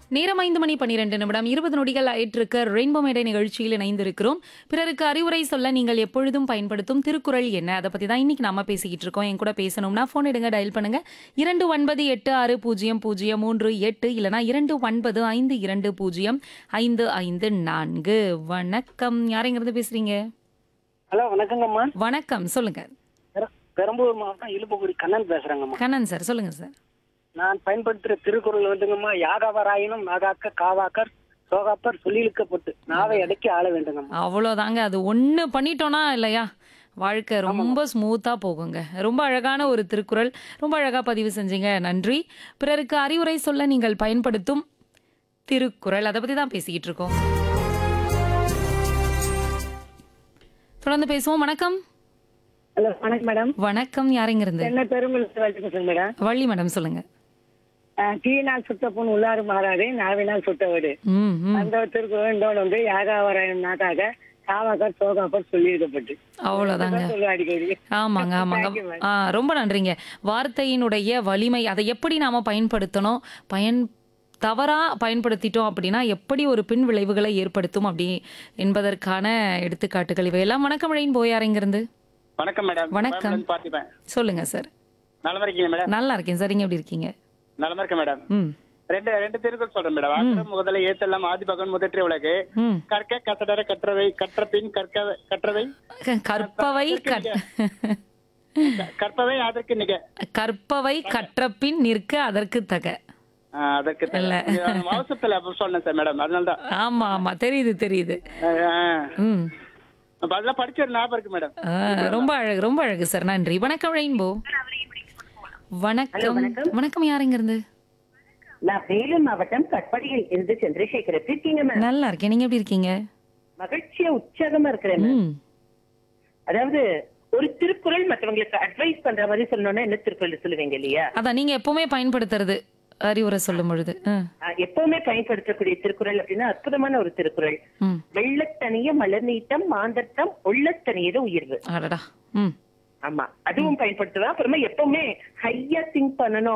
நேரம் ஐந்து மணி பன்னிரெண்டு நிமிடம் இருபது நொடிகள் ஆயிட்டிருக்க ரெயின்போ மேடை நிகழ்ச்சியில் இணைந்திருக்கிறோம் பிறருக்கு அறிவுரை சொல்ல நீங்கள் எப்பொழுதும் பயன்படுத்தும் திருக்குறள் என்ன அதை பத்தி தான் இன்னைக்கு நாம பேசிக்கிட்டு இருக்கோம் என் கூட பேசணும்னா ஃபோன் எடுங்க டயல் பண்ணுங்க இரண்டு ஒன்பது எட்டு ஆறு பூஜ்ஜியம் பூஜ்ஜியம் மூன்று எட்டு இல்லனா இரண்டு ஒன்பது ஐந்து இரண்டு பூஜ்ஜியம் ஐந்து ஐந்து நான்கு வணக்கம் யாரைங்கிறது பேசுறீங்க ஹலோ வணக்கங்கம்மா வணக்கம் சொல்லுங்க பெர- பெரம்பலூர் மாவட்டம் இழுப்புக்குடி கண்ணன் பேசுறேங்கம்மா கண்ணன் சார் சொல்லுங்க சார் நான் பயன்படுத்துற திருக்குறள் வந்துங்கம்மா யாகாவராயினும் நாகாக்க காவாக்கர் சோகாப்பர் சொல்லிழுக்கப்பட்டு நாவை அடக்கி ஆள வேண்டுங்கம்மா அவ்வளோதாங்க அது ஒன்று பண்ணிட்டோன்னா இல்லையா வாழ்க்கை ரொம்ப ஸ்மூத்தாக போகுங்க ரொம்ப அழகான ஒரு திருக்குறள் ரொம்ப அழகாக பதிவு செஞ்சீங்க நன்றி பிறருக்கு அறிவுரை சொல்ல நீங்கள் பயன்படுத்தும் திருக்குறள் அதை பற்றி தான் பேசிக்கிட்டு இருக்கோம் தொடர்ந்து பேசுவோம் வணக்கம் ஹலோ வணக்கம் மேடம் வணக்கம் யாருங்க இருந்து என்ன பெருமிழத்து வச்சுக்க மேடம் வள்ளி மேடம் சொல்லுங்க தீயினால் சுட்ட பொன் உள்ளாறு மாறாது நாவினால் சுட்ட வீடு ம் ம் அந்த திருக்குறள் இன்னொன்று வந்து யாகாவராயன் நாக்காக காவாக்கர் சோகாப்பர் சொல்லியிருக்கப்பட்டு அவ்வளோதாங்க சொல்லுவேன் அடிக்கடி ஆமாங்க ஆமாங்க Thank you, madam. ஆ ரொம்ப நன்றிங்க வார்த்தையினுடைய வலிமை அதை எப்படி நாம பயன்படுத்தணும் பயன் தவறா பயன்படுத்திட்டோம் அப்படின்னா எப்படி ஒரு பின் விளைவுகளை ஏற்படுத்தும் அப்படி என்பதற்கான எடுத்துக்காட்டுகள் இவையெல்லாம் வணக்கம் இழையின் போயாருங்கிருந்து வணக்கம் மேடம் வணக்கம். கோயம்புலேருந்து பார்த்திபன் சொல்லுங்க சார் நலமா இருக்கீங்க மேடம் நல்லா இருக்கேன் சார் நீங்க எப்படி இருக்கீங்க நலமா இருக்கேன் மேடம் ம் ரெண்டு ரெண்டு திருக்குறள் சொல்றேன் மேடம் ஆசிரம் முதல்ல ஏத்தெல்லாம் ஆதி பகவன் முதற்றை உலகு ம் கற்க கசடர கற்றவை கற்ற பின் கற்க கற்றவை கற்பவை கற் க- கற்பவை அதற்கு நிக கற்பவை கற்றபின் நிற்க அதற்கு தக ஆ, அதற்கு தக. இல்ல. இது அந்த மாசத்துல அப்ப சொன்னேன் சார் மேடம் அதனாலதான் ஆமா ஆமா தெரியுது தெரியுது ஆ, ஆ. ம் அப்ப அதெல்லாம் படிச்ச ஒரு ஞாபகம் இருக்கு மேடம் ஆ, ரொம்ப அழகு ரொம்ப அழகு சார் நன்றி வணக்கம் ரெயின்போ வணக்கம் வணக்கம் யாருங்க இருந்து நான் வேலூர் மாவட்டம் கட்பாடியில் இருந்து சந்திரசேகர் எப்படி இருக்கீங்க மேம் நல்லா இருக்கேன் நீங்க எப்படி இருக்கீங்க மகிழ்ச்சியா உற்சாகமா இருக்கிறேன் ma'am. ம் அதாவது ஒரு திருக்குறள் மற்றவங்களுக்கு அட்வைஸ் பண்ற மாதிரி சொல்லணும்னா என்ன திருக்குறள் சொல்லுவீங்க இல்லையா அதான் நீங்க எப்பவுமே பயன்படுத்துறது அறிவுரை சொல்லும் பொழுது ஆ, அஹ் எப்பவுமே பயன்படுத்தக்கூடிய திருக்குறள் அப்படின்னா அற்புதமான ஒரு திருக்குறள் ம் வெள்ளத்தனிய மலர் நீட்டம் மாந்தட்டம் உள்ளத்தனியது உயர்வு அடடா ம் ஆமா அதுவும் பயன்படுத்துவேன் அப்புறமா எப்பவுமே ஹையா திங்க் பண்ணணும்